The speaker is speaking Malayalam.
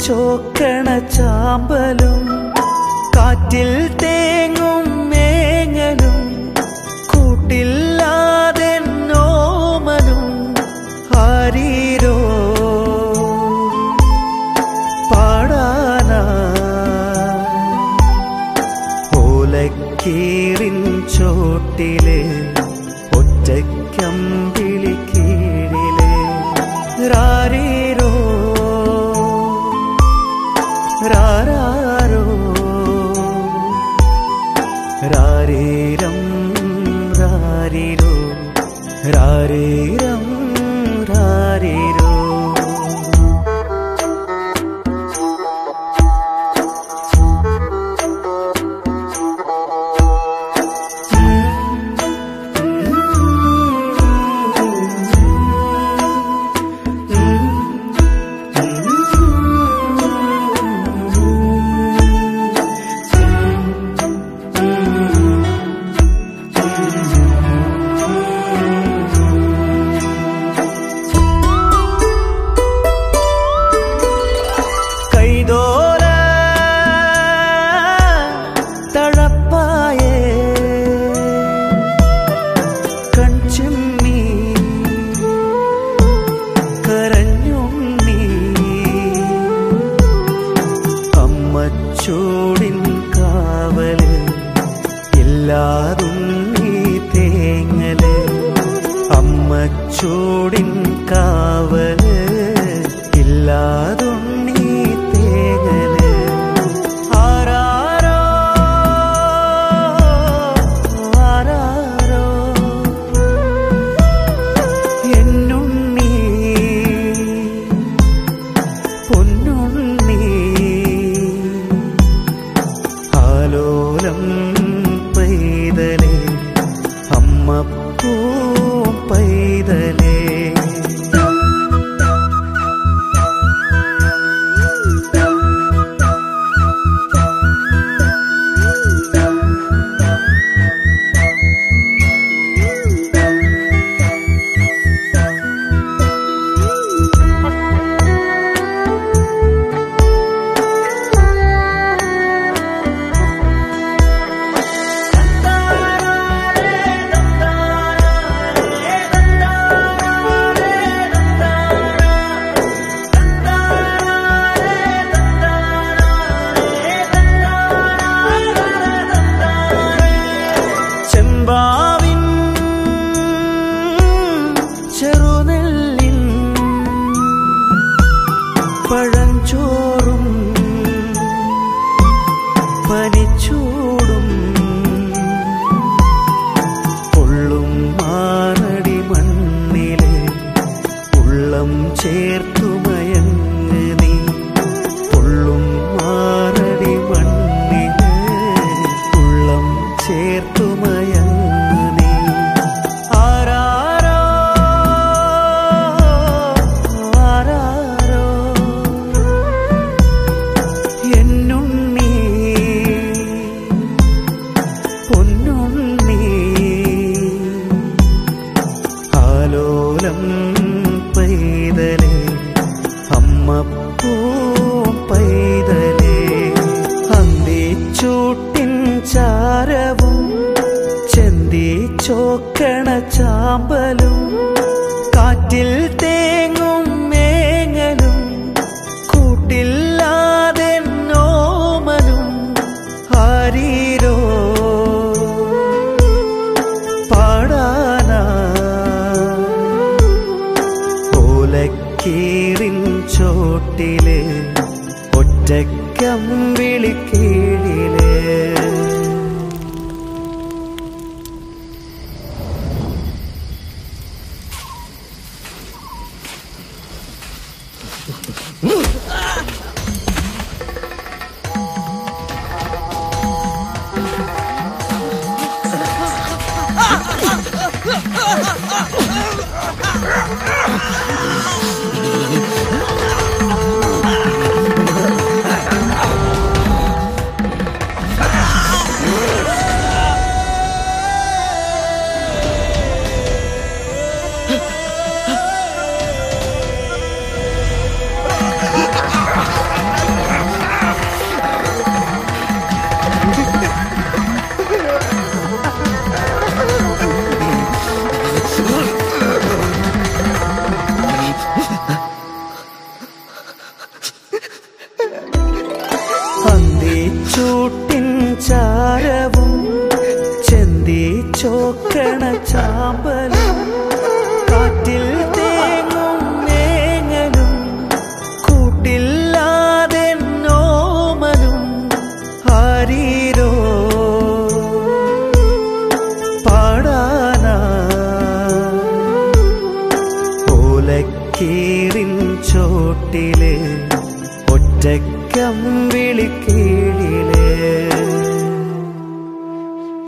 ചോക്കണ ചാമ്പലും കാറ്റിൽ തേങ്ങും മേങ്ങലും കൂട്ടില്ലാതെ നോമനും ആരീരോ പാടാനാ ഓലക്കീറിൻ ചോട്ടിലെ ഒറ്റക്കമ്പിളി കീഴിലെ രാരീരോ രാരാരോ രാരീരം രാരിരോ രാരീരം രാരിരോ കൈതോല തഴപ്പായേ കൺചെമ്മി കരഞ്ഞുണ്ണി അമ്മച്ചൂടിൻ കാവല് ഇല്ലാതുണ്ണി തേങ്ങല് അമ്മച്ചൂടിൻ കാവല് ഇല്ലാതുണ്ണി തേങ്ങല് ആരാരോ ആരാരോ എന്നുണ്ണി പൊന്നുണ്ണി ആലോലം പൈതലേ അമ്മപ്പൂ പൈതലേ ചെമ്പാവിൻ ചെറുനെല്ലിൻ പഴഞ്ചോറും പനിച്ചൂടും പൊള്ളും മാറടി മണ്ണിലെ ഉള്ളം ചേർത്തുമയങ്ങ് നീ പൊള്ളും മാറടി മണ്ണിലെ ഉള്ളം ചേർത്തുമയങ്ങ് നീ ആരാരോ ആരാരോ എന്നുണ്ണി പൊന്നുണ്ണി ആലോലം പൈതലേ അമ്മപ്പൂ പൈതലേ അന്തിച്ചൂട്ടിൻ ചാരവും ചെന്തി ചോക്കണ ചാമ്പലും കാറ്റിൽ തേങ്ങും മേങ്ങലും കൂട്ടില്ലാതെ നോമനും ആരീരോ പാടാനാ ഓലക്കീറിൻ ചോട്ടിലെ ഒറ്റക്കമ്പിളി കീഴിലെ ചോട്ടില് ഒറ്റയ്ക്കായി